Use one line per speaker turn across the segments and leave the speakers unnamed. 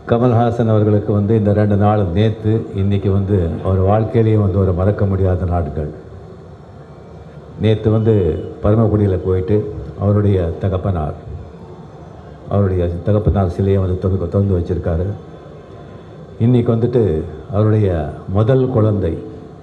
கமல்ஹாசன் அவர்களுக்கு வந்து இந்த ரெண்டு நாள் நேற்று இன்னைக்கு வந்து அவர் வாழ்க்கையிலேயே வந்து ஒரு மறக்க முடியாத நாட்கள் நேற்று வந்து பரமக்குடியில் போயிட்டு அவருடைய தகப்பனார் அவருடைய தகப்பனார் சிலையை வந்து திறந்து திறந்து வச்சுருக்காரு இன்றைக்கி வந்துட்டு அவருடைய முதல் குழந்தை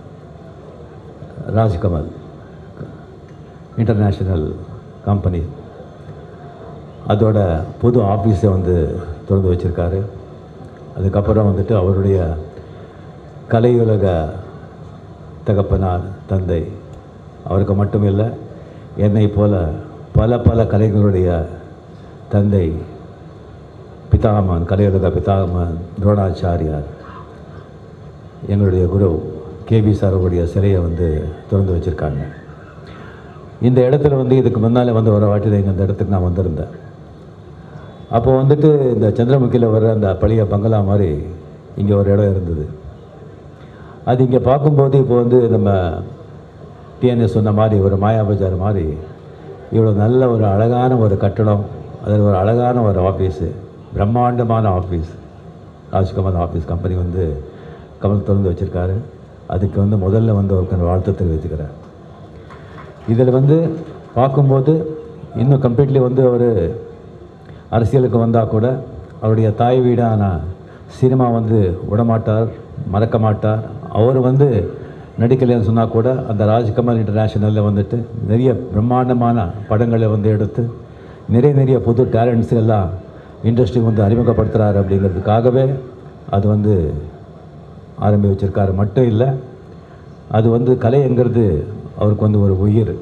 ராஜ்கமல் இன்டர்நேஷ்னல் கம்பெனி அதோட புது ஆஃபீஸை வந்து திறந்து வச்சுருக்காரு அதுக்கப்புறம் வந்துட்டு அவருடைய கலையுலக தகப்பனார் தந்தை அவருக்கு மட்டும் இல்லை என்னை போல பல பல கலைகளுடைய தந்தை பிதாமன் கலையுலக பிதாமன் துரோணாச்சாரியார் எங்களுடைய குரு கேபி சாருடைய சிலையை வந்து திறந்து வச்சுருக்காங்க இந்த இடத்துல வந்து இதுக்கு முன்னால் வந்து ஒரு வாட்டி தான் இந்த இடத்துக்கு நான் வந்திருந்தேன் அப்போ வந்துட்டு இந்த சந்திரமுகியில் வர அந்த பழைய பங்களா மாதிரி இங்கே ஒரு இடம் இருந்தது அது இங்கே பார்க்கும்போது இப்போ வந்து நம்ம டிஎன்எஸ் சொன்ன மாதிரி ஒரு மாயா பஜார் மாதிரி இவ்வளோ நல்ல ஒரு அழகான ஒரு கட்டடம் அதில் ஒரு அழகான ஒரு ஆஃபீஸு பிரம்மாண்டமான ஆஃபீஸ் ராஜ்கமல் ஆஃபீஸ் கம்பெனி வந்து கமல் திறந்து வச்சுருக்காரு அதுக்கு வந்து முதல்ல வந்து அவருக்கு வாழ்த்து தெரிவிச்சுக்கிறேன் இதில் வந்து பார்க்கும்போது இன்னும் கம்ப்ளீட்லி வந்து ஒரு அரசியலுக்கு வந்தால் கூட அவருடைய தாய் வீடான சினிமா வந்து விடமாட்டார் மறக்க மாட்டார் அவர் வந்து நடிக்கலைன்னு சொன்னால் கூட அந்த ராஜ்கமல் இன்டர்நேஷ்னலில் வந்துட்டு நிறைய பிரம்மாண்டமான படங்களை வந்து எடுத்து நிறைய நிறைய புது டேலண்ட்ஸ் எல்லாம் இண்டஸ்ட்ரி வந்து அறிமுகப்படுத்துகிறாரு அப்படிங்கிறதுக்காகவே அது வந்து ஆரம்பி வச்சிருக்காரு மட்டும் இல்லை அது வந்து கலைங்கிறது அவருக்கு வந்து ஒரு உயிர்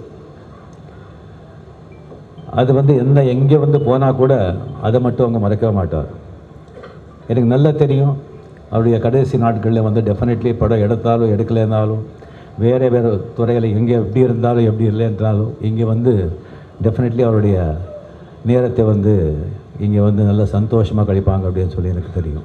அது வந்து எந்த எங்கே வந்து போனால் கூட அதை மட்டும் அவங்க மறக்கவே மாட்டார் எனக்கு நல்லா தெரியும் அவருடைய கடைசி நாட்களில் வந்து டெஃபினெட்லி படம் எடுத்தாலும் எடுக்கலைன்னாலும் வேறு வேறு துறையில் எங்கே எப்படி இருந்தாலும் எப்படி இல்லைன்றாலும் இங்கே வந்து டெஃபினெட்லி அவருடைய நேரத்தை வந்து இங்கே வந்து நல்ல சந்தோஷமாக கழிப்பாங்க அப்படின்னு சொல்லி எனக்கு தெரியும்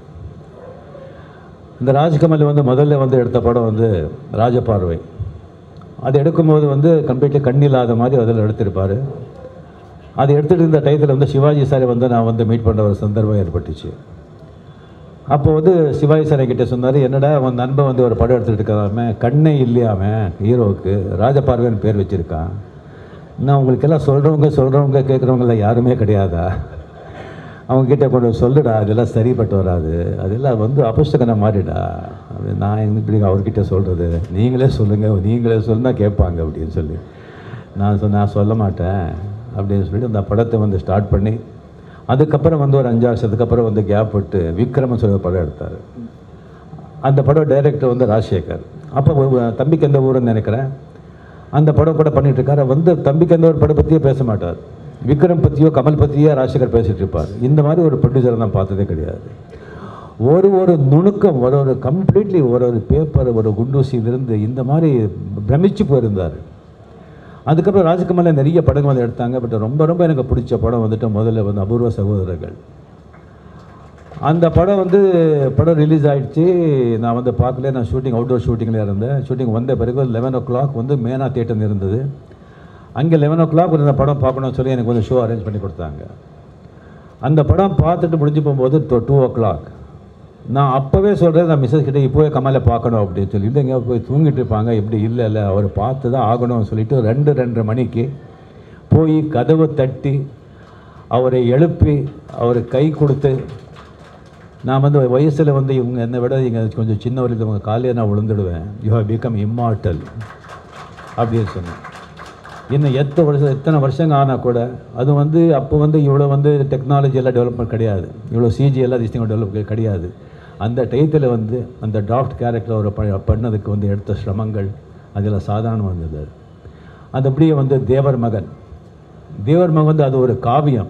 இந்த ராஜ்கமல் வந்து முதல்ல வந்து எடுத்த படம் வந்து ராஜபார்வை அது எடுக்கும்போது வந்து கம்ப்ளீட்லி கண் இல்லாத மாதிரி அதில் எடுத்திருப்பார் அது எடுத்துகிட்டு இருந்த டயத்தில் வந்து சிவாஜி சாரை வந்து நான் வந்து மீட் பண்ணுற ஒரு சந்தர்ப்பம் ஏற்பட்டுச்சு அப்போ வந்து சிவாஜி சாரை கிட்ட சொன்னார் என்னடா அவன் நண்பன் வந்து ஒரு படம் எடுத்துகிட்டு இருக்காம கண்ணே இல்லையாம ஹீரோவுக்கு ராஜபார்வைன்னு பேர் வச்சுருக்கான் நான் உங்களுக்கெல்லாம் சொல்கிறவங்க சொல்கிறவங்க கேட்குறவங்கள யாருமே கிடையாதா அவங்க கிட்ட கொண்டு சொல்லுடா அதெல்லாம் சரிப்பட்டு வராது அதெல்லாம் வந்து அபுஸ்தகனை மாறிடா அது நான் எப்படி அவர்கிட்ட சொல்கிறது நீங்களே சொல்லுங்கள் நீங்களே சொல்லுனா கேட்பாங்க அப்படின்னு சொல்லி நான் சொன்ன நான் சொல்ல மாட்டேன் அப்படின்னு சொல்லிட்டு அந்த படத்தை வந்து ஸ்டார்ட் பண்ணி அதுக்கப்புறம் வந்து ஒரு அஞ்சு வருஷத்துக்கு அப்புறம் வந்து கேப் விட்டு விக்ரமன் சொல்லி ஒரு படம் எடுத்தார் அந்த படம் டைரக்டர் வந்து ராஜசேகர் அப்போ தம்பிக்கு எந்த ஊருன்னு நினைக்கிறேன் அந்த படம் கூட பண்ணிட்டு இருக்காரு வந்து தம்பிக்கு எந்த ஒரு படம் பற்றியே பேச மாட்டார் விக்ரம் பற்றியோ கமல் பற்றியோ ராஜசேகர் பேசிட்டு இருப்பார் இந்த மாதிரி ஒரு ப்ரொடியூசரை நான் பார்த்ததே கிடையாது ஒரு ஒரு நுணுக்கம் ஒரு ஒரு கம்ப்ளீட்லி ஒரு ஒரு பேப்பர் ஒரு குண்டூசியிலிருந்து இந்த மாதிரி பிரமிச்சு போயிருந்தார் அதுக்கப்புறம் ராஜ்குமாரில் நிறைய படங்கள் வந்து எடுத்தாங்க பட் ரொம்ப ரொம்ப எனக்கு பிடிச்ச படம் வந்துட்டு முதல்ல வந்து அபூர்வ சகோதரர்கள் அந்த படம் வந்து படம் ரிலீஸ் ஆயிடுச்சு நான் வந்து பார்க்கல நான் ஷூட்டிங் அவுட்டோர் ஷூட்டிங்கில் இருந்தேன் ஷூட்டிங் வந்த பிறகு லெவன் ஓ கிளாக் வந்து மேனா தேட்டர் இருந்தது அங்கே லெவன் ஓ கிளாக் இந்த படம் பார்க்கணும்னு சொல்லி எனக்கு வந்து ஷோ அரேஞ்ச் பண்ணி கொடுத்தாங்க அந்த படம் பார்த்துட்டு முடிஞ்சு போகும்போது டூ ஓ கிளாக் நான் அப்போவே சொல்கிறேன் நான் மிஸ்ஸஸ் கிட்டே இப்போவே கமலை பார்க்கணும் அப்படின்னு சொல்லி இல்லைங்க போய் தூங்கிட்டு இருப்பாங்க இப்படி இல்லை இல்லை அவர் பார்த்து தான் ஆகணும்னு சொல்லிட்டு ரெண்டு ரெண்டரை மணிக்கு போய் கதவை தட்டி அவரை எழுப்பி அவர் கை கொடுத்து நான் வந்து வயசில் வந்து இவங்க என்னை விட இங்கே கொஞ்சம் சின்னவர்கள் இவங்க காலையில் நான் விழுந்துடுவேன் யூ ஹவ் பிகம் இம்மார்டல் அப்படின்னு சொன்னேன் இன்னும் எத்தனை வருஷம் எத்தனை வருஷங்க ஆனால் கூட அது வந்து அப்போ வந்து இவ்வளோ வந்து டெக்னாலஜி எல்லாம் டெவலப்மெண்ட் கிடையாது இவ்வளோ சிஜி எல்லாம் திஸ்டிங் டெவலப் கிடையாது அந்த டயத்தில் வந்து அந்த டிராஃப்ட் கேரக்டர் அவர் ப பண்ணதுக்கு வந்து எடுத்த சிரமங்கள் அதில் சாதாரணம் வந்தது அது அப்படியே வந்து தேவர் மகன் தேவர் மகன் வந்து அது ஒரு காவியம்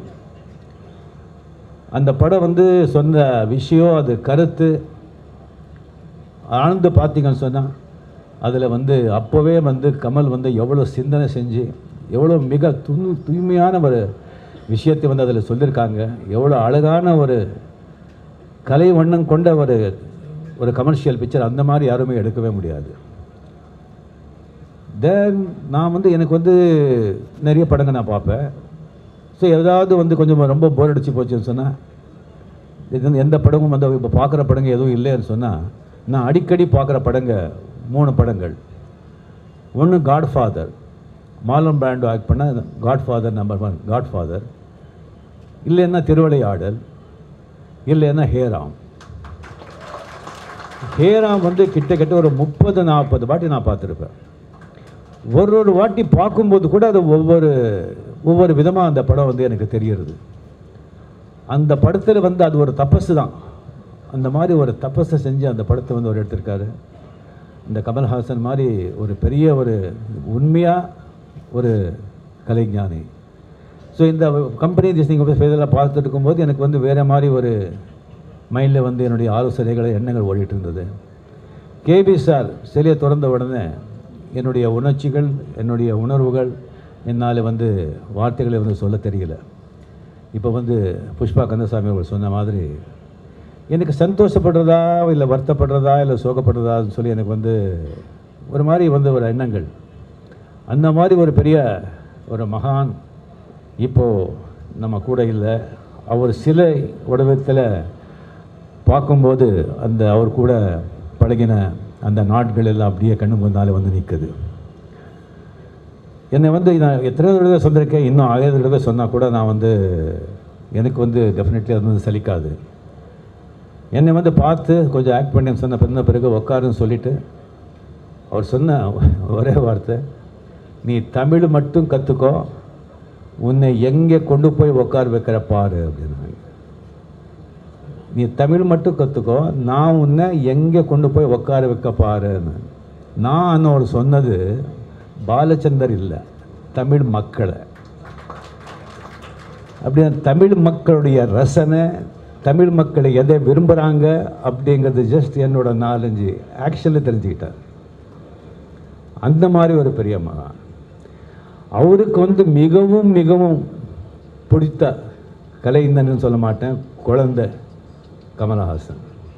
அந்த படம் வந்து சொன்ன விஷயம் அது கருத்து ஆழ்ந்து பார்த்தீங்கன்னு சொன்னால் அதில் வந்து அப்போவே வந்து கமல் வந்து எவ்வளோ சிந்தனை செஞ்சு எவ்வளோ மிக து தூய்மையான ஒரு விஷயத்தை வந்து அதில் சொல்லியிருக்காங்க எவ்வளோ அழகான ஒரு கலை வண்ணம் கொண்ட ஒரு ஒரு கமர்ஷியல் பிக்சர் அந்த மாதிரி யாருமே எடுக்கவே முடியாது தென் நான் வந்து எனக்கு வந்து நிறைய படங்கள் நான் பார்ப்பேன் ஸோ ஏதாவது வந்து கொஞ்சம் ரொம்ப போர் அடிச்சு போச்சுன்னு சொன்னால் இது வந்து எந்த படமும் வந்து இப்போ பார்க்குற படங்க எதுவும் இல்லைன்னு சொன்னால் நான் அடிக்கடி பார்க்குற படங்க மூணு படங்கள் ஒன்று காட்ஃபாதர் மாலன் பிராண்டோ ஆக்ட் பண்ண காட்ஃபாதர் நம்பர் ஒன் காட்ஃபாதர் இல்லைன்னா திருவிளையாடல் இல்லைன்னா ஹேராம் ஹேராம் வந்து கிட்டத்தட்ட ஒரு முப்பது நாற்பது வாட்டி நான் பார்த்துருப்பேன் ஒரு ஒரு வாட்டி பார்க்கும்போது கூட அது ஒவ்வொரு ஒவ்வொரு விதமாக அந்த படம் வந்து எனக்கு தெரிகிறது அந்த படத்தில் வந்து அது ஒரு தபசு தான் அந்த மாதிரி ஒரு தபஸை செஞ்சு அந்த படத்தை வந்து அவர் எடுத்திருக்காரு இந்த கமல்ஹாசன் மாதிரி ஒரு பெரிய ஒரு உண்மையாக ஒரு கலைஞானி ஸோ இந்த கம்பெனி திஸ் நீங்கள் ஃபெயிலாக பார்த்துட்டு இருக்கும்போது எனக்கு வந்து வேறு மாதிரி ஒரு மைண்டில் வந்து என்னுடைய ஆலோசனைகளை எண்ணங்கள் ஓடிட்டு இருந்தது கேபி சார் சிலையை திறந்த உடனே என்னுடைய உணர்ச்சிகள் என்னுடைய உணர்வுகள் என்னால் வந்து வார்த்தைகளை வந்து சொல்ல தெரியல இப்போ வந்து புஷ்பா கந்தசாமி அவர்கள் சொன்ன மாதிரி எனக்கு சந்தோஷப்படுறதா இல்லை வருத்தப்படுறதா இல்லை சோகப்படுறதான்னு சொல்லி எனக்கு வந்து ஒரு மாதிரி வந்து ஒரு எண்ணங்கள் அந்த மாதிரி ஒரு பெரிய ஒரு மகான் இப்போது நம்ம கூட இல்லை அவர் சிலை உடவத்தில் பார்க்கும்போது அந்த அவர் கூட பழகின அந்த நாட்கள் எல்லாம் அப்படியே கண்ணு முன்னாலே வந்து நிற்குது என்னை வந்து நான் எத்தனை தடவை சொல்லியிருக்கேன் இன்னும் ஆயிரம் தடவை சொன்னால் கூட நான் வந்து எனக்கு வந்து டெஃபினெட்லி அது வந்து சலிக்காது என்னை வந்து பார்த்து கொஞ்சம் ஆக்ட் பண்ணி சொன்ன பின்ன பிறகு உட்காருன்னு சொல்லிவிட்டு அவர் சொன்ன ஒரே வார்த்தை நீ தமிழ் மட்டும் கற்றுக்கோ உன்னை எங்கே கொண்டு போய் உட்கார வைக்கிற பாரு அப்படின்னாங்க நீ தமிழ் மட்டும் கற்றுக்கோ நான் உன்னை எங்கே கொண்டு போய் உட்கார வைக்க பாருன்னு நான் அவர் சொன்னது பாலச்சந்தர் இல்லை தமிழ் மக்களை அப்படி அந்த தமிழ் மக்களுடைய ரசனை தமிழ் மக்கள் எதை விரும்புகிறாங்க அப்படிங்கிறது ஜஸ்ட் என்னோட நாலஞ்சு ஆக்ஷனில் தெரிஞ்சுக்கிட்டார் அந்த மாதிரி ஒரு பெரிய மகான் அவருக்கு வந்து மிகவும் மிகவும் பிடித்த கலைஞன்னு சொல்ல மாட்டேன் குழந்தை கமலஹாசன்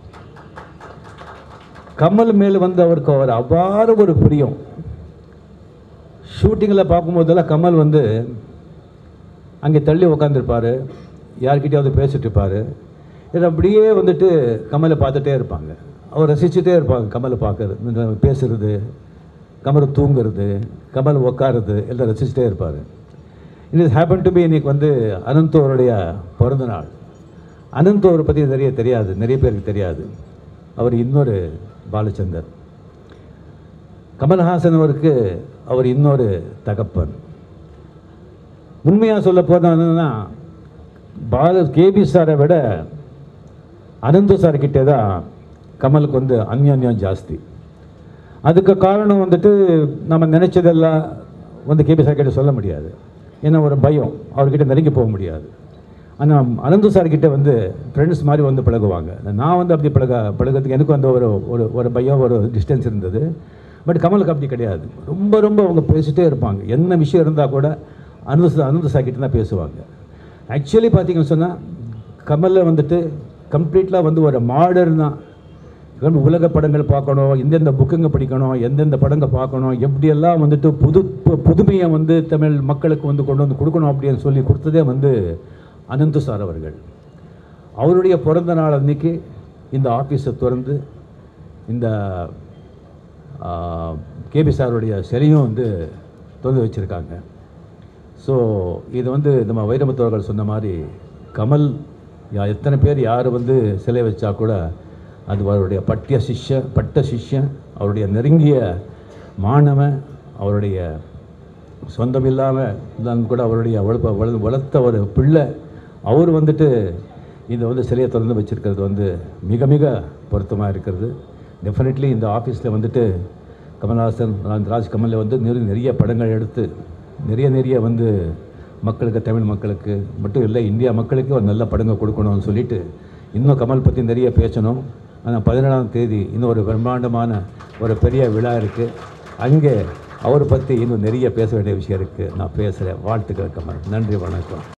கமல் மேல் வந்து அவருக்கு அவர் அவ்வாறு ஒரு பிரியம் ஷூட்டிங்கில் பார்க்கும்போதெல்லாம் கமல் வந்து அங்கே தள்ளி உட்காந்துருப்பார் யார்கிட்டயாவது பேசிட்டு இருப்பார் இல்லை அப்படியே வந்துட்டு கமலை பார்த்துட்டே இருப்பாங்க அவர் ரசிச்சுட்டே இருப்பாங்க கமலை பார்க்கறது இந்த பேசுறது கமல் தூங்குறது கமல் உட்காருறது எல்லாம் ரசிச்சுட்டே இருப்பார் இது ஹேப்பன் டு பி இன்னைக்கு வந்து அனந்தோருடைய பிறந்த நாள் அனந்தோரை பற்றி நிறைய தெரியாது நிறைய பேருக்கு தெரியாது அவர் இன்னொரு பாலச்சந்தர் கமல்ஹாசன் அவருக்கு அவர் இன்னொரு தகப்பன் உண்மையாக சொல்ல போனா பால கேபி சாரை விட அனந்து சார் கிட்டே தான் கமலுக்கு வந்து அந்யோன்யம் ஜாஸ்தி அதுக்கு காரணம் வந்துட்டு நம்ம நினச்சதெல்லாம் வந்து கேபி சார் கிட்ட சொல்ல முடியாது ஏன்னா ஒரு பயம் அவர்கிட்ட நெருங்கி போக முடியாது ஆனால் அனந்து சார் கிட்ட வந்து ஃப்ரெண்ட்ஸ் மாதிரி வந்து பழகுவாங்க நான் வந்து அப்படி பழக பழகிறதுக்கு எனக்கு வந்து ஒரு ஒரு ஒரு பயம் ஒரு டிஸ்டன்ஸ் இருந்தது பட் கமலுக்கு அப்படி கிடையாது ரொம்ப ரொம்ப அவங்க பேசிட்டே இருப்பாங்க என்ன விஷயம் இருந்தால் கூட அனந்த சா- அனந்த சார் கிட்ட தான் பேசுவாங்க ஆக்சுவலி பார்த்தீங்கன்னு சொன்னால் கமலில் வந்துட்டு கம்ப்ளீட்டாக வந்து ஒரு மாடர்னாக உலக படங்கள் பார்க்கணும் எந்தெந்த புக்குங்க படிக்கணும் எந்தெந்த படங்க பார்க்கணும் எப்படியெல்லாம் வந்துட்டு புது பு- புதுமையை வந்து தமிழ் மக்களுக்கு வந்து கொண்டு வந்து கொடுக்கணும் அப்படின்னு சொல்லி கொடுத்ததே வந்து அனந்து சார் அவர்கள் அவருடைய பிறந்த நாள் அன்னைக்கு இந்த ஆஃபீஸை திறந்து இந்த கேபி சாருடைய சிலையும் வந்து திறந்து வச்சுருக்காங்க ஸோ இது வந்து நம்ம வைரமுத்தவர்கள் சொன்ன மாதிரி கமல் யா எத்தனை பேர் யார் வந்து சிலை வச்சா கூட அது அவருடைய பட்டிய சிஷ்ய பட்ட சிஷ்யன் அவருடைய நெருங்கிய மாணவன் அவருடைய சொந்தம் இல்லாமல் இருந்தாலும் கூட அவருடைய வளர்ப்ப வள வளர்த்த ஒரு பிள்ளை அவர் வந்துட்டு இதை வந்து சிலையை திறந்து வச்சிருக்கிறது வந்து மிக மிக பொருத்தமாக இருக்கிறது டெஃபினெட்லி இந்த ஆஃபீஸில் வந்துட்டு கமல்ஹாசன் ராஜ் ராஜ் கமலில் வந்து நிறைய நிறைய படங்கள் எடுத்து நிறைய நிறைய வந்து மக்களுக்கு தமிழ் மக்களுக்கு மட்டும் இல்லை இந்தியா மக்களுக்கு ஒரு நல்ல படங்கள் கொடுக்கணும்னு சொல்லிட்டு இன்னும் கமல் பற்றி நிறைய பேசணும் ஆனால் பதினேழாம் தேதி இன்னும் ஒரு பிரம்மாண்டமான ஒரு பெரிய விழா இருக்குது அங்கே அவரை பற்றி இன்னும் நிறைய பேச வேண்டிய விஷயம் இருக்குது நான் பேசுகிறேன் வாழ்த்துக்கள் கமல் நன்றி வணக்கம்